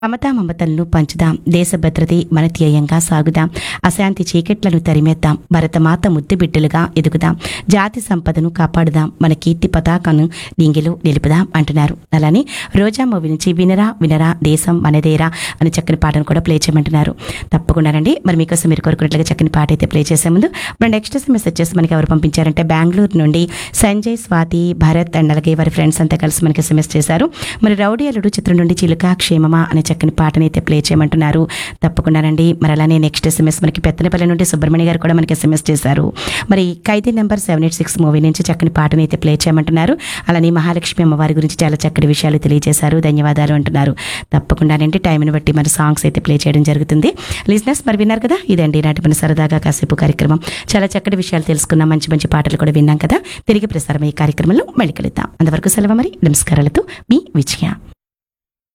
మమతా మమతలను పంచుదాం దేశ భద్రతే మన ధ్యేయంగా సాగుదాం అశాంతి చీకట్లను తరిమేద్దాం భరతమాత ముద్దు బిడ్డలుగా ఎదుగుదాం జాతి సంపదను కాపాడుదాం మన కీర్తి పతాకను డింగిలో నిలుపుదాం అంటున్నారు అలానే రోజా మూవీ నుంచి వినరా వినరా దేశం మనదేరా అని చక్కని పాటను కూడా ప్లే చేయమంటున్నారు తప్పకుండానండి మరి మీకోసం మీరు కోరుకున్నట్లుగా చక్కని పాట అయితే ప్లే చేసే ముందు మరి నెక్స్ట్ ఎస్ఎంఎస్ వచ్చేసి మనకి ఎవరు పంపించారంటే బెంగళూరు నుండి సంజయ్ స్వాతి భరత్ అండ్ అలాగే వారి ఫ్రెండ్స్ అంతా కలిసి మనకి ఎస్ఎంఎస్ చేశారు మరి రౌడీ అల్లుడు చిత్రం నుండి చిలుక క్షేమమా అనే చక్కని పాటని అయితే ప్లే చేయమంటున్నారు తప్పకుండానండి మరి అలానే నెక్స్ట్ ఎస్ఎంఎస్ మనకి పెత్తనపల్లి నుండి సుబ్రహ్మణ్య గారు కూడా మనకి ఎస్ఎంఎస్ చేశారు మరి Khaidi number seven eight six movie నుంచి చక్కని పాటని అయితే ప్లే చేయమంటున్నారు అలానే మహాలక్ష్మి అమ్మవారి గురించి చాలా చక్కటి విషయాలు తెలియజేశారు ధన్యవాదాలు అంటున్నారు తప్పకుండానండి టైంని బట్టి మరి సాంగ్స్ అయితే ప్లే చేయడం జరుగుతుంది లిజినెస్ మరి విన్నారు కదా ఇదండి నాటి మన సరదాగా కాసేపు కార్యక్రమం చాలా చక్కటి విషయాలు తెలుసుకున్నాం మంచి మంచి పాటలు కూడా విన్నాం కదా తిరిగి ప్రసారం ఈ కార్యక్రమంలో మళ్ళీ కలుద్దాం అంతవరకు సెలవు మరి నమస్కారాలతో మీ విజయ